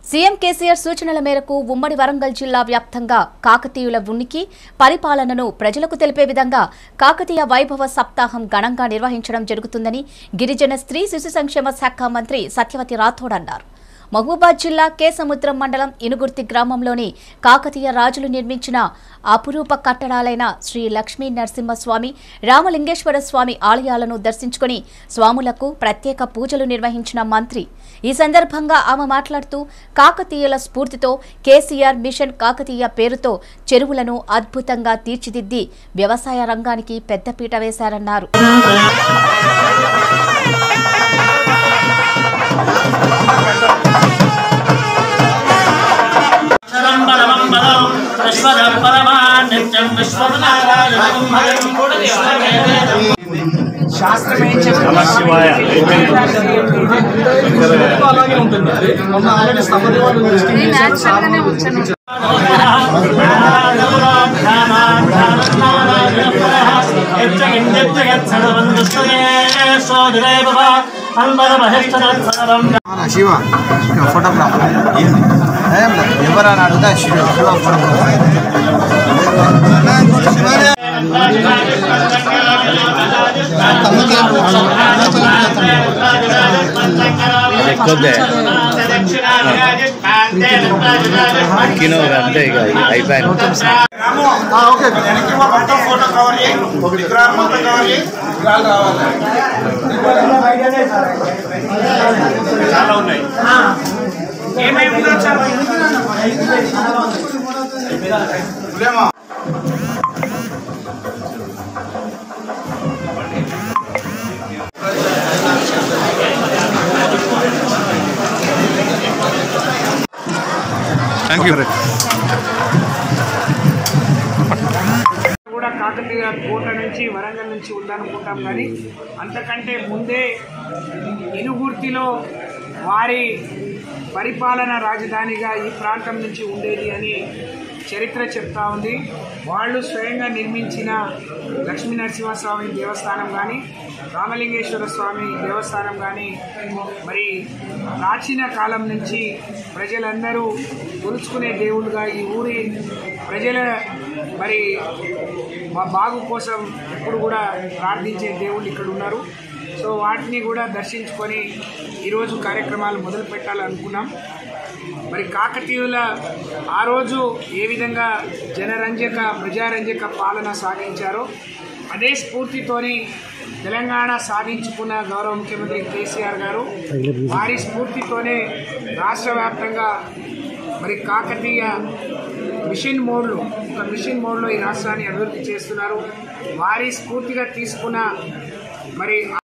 CM KCR సూచనల మేరకు ఉమ్మడి వరంగల్ జిల్లా వ్యాప్తంగా కాకతీయుల ఉనికి పరిపాలనను ప్రజలకు తెలిపే విధంగా కాకతీయ వైభవ సప్తాహం ఘనంగా నిర్వహించడం జరుగుతుందని గిరిజన స్త్రీ శిశు సంక్షేమ శాఖ మంత్రి సత్యవతి రాథోడ్ అన్నారు మహబూబాద్ జిల్లా కేసముద్రం మండలం ఇనుగుర్తి గ్రామంలోని కాకతీయ రాజులు నిర్మించిన అపురూప కట్టడాలైన శ్రీ లక్ష్మీ నరసింహస్వామి రామలింగేశ్వర స్వామి ఆలయాలను దర్శించుకుని స్వాములకు ప్రత్యేక పూజలు నిర్వహించిన మంత్రి ఈ సందర్భంగా ఆమె మాట్లాడుతూ కాకతీయుల స్ఫూర్తితో కేసీఆర్ మిషన్ కాకతీయ పేరుతో చెరువులను అద్భుతంగా తీర్చిదిద్ది వ్యవసాయ రంగానికి పెద్దపీట వేశారన్నారు అక్షరం పరమం పదం విశ్వదం పరమా నిత్యం విశ్వనారాయణం భయం విశ్వవేదం శివాయ అలాగే ఉంటుంది అది మొన్న ఆల్రెడీ స్తమదేవాలు విజిటింగ్ చేశారు సార్ శివ ఫోటోగ్రాఫర్ ఎవరని అడుగుతా శివ శివ ఫోటోగ్రాఫర్ కినో అంతే ఇక అయిపోయింది ఓకే మొత్తం ఫోటో కవర్ చేయి విగ్రహాలు మొత్తం కవర్ చేయి విగ్రహాలు రావాలి చాలా ఉన్నాయి ఉలేమా థ్యాంక్ యూ కూడా కాకతీయ కోట నుంచి వరంగల్ నుంచి ఉందనుకుంటాం కానీ అంతకంటే ముందే ఇనుగుర్తిలో వారి పరిపాలన రాజధానిగా ఈ ప్రాంతం నుంచి ఉండేది అని చరిత్ర చెప్తా ఉంది వాళ్ళు స్వయంగా నిర్మించిన లక్ష్మీ నరసింహస్వామి దేవస్థానం కానీ రామలింగేశ్వర స్వామి దేవస్థానం కానీ మరి ప్రాచీన కాలం నుంచి ప్రజలందరూ కొలుచుకునే దేవుళ్ళుగా ఈ ఊరి ప్రజల మరి మా బాగు కోసం ఎప్పుడు కూడా ప్రార్థించే దేవుళ్ళు ఇక్కడ ఉన్నారు సో వాటిని కూడా దర్శించుకొని ఈరోజు కార్యక్రమాలు మొదలు పెట్టాలనుకున్నాం మరి కాకతీయుల ఆ రోజు ఏ విధంగా జనరంజక ప్రజారంజక పాలన సాగించారో అదే స్ఫూర్తితోని తెలంగాణ సాధించుకున్న గౌరవ ముఖ్యమంత్రి కేసీఆర్ గారు వారి స్ఫూర్తితోనే రాష్ట్ర వ్యాప్తంగా మరి కాకతీయ మిషన్ మోడ్లో ఒక మిషన్ మోడ్లో ఈ రాష్ట్రాన్ని అభివృద్ధి చేస్తున్నారు వారి స్ఫూర్తిగా తీసుకున్న మరి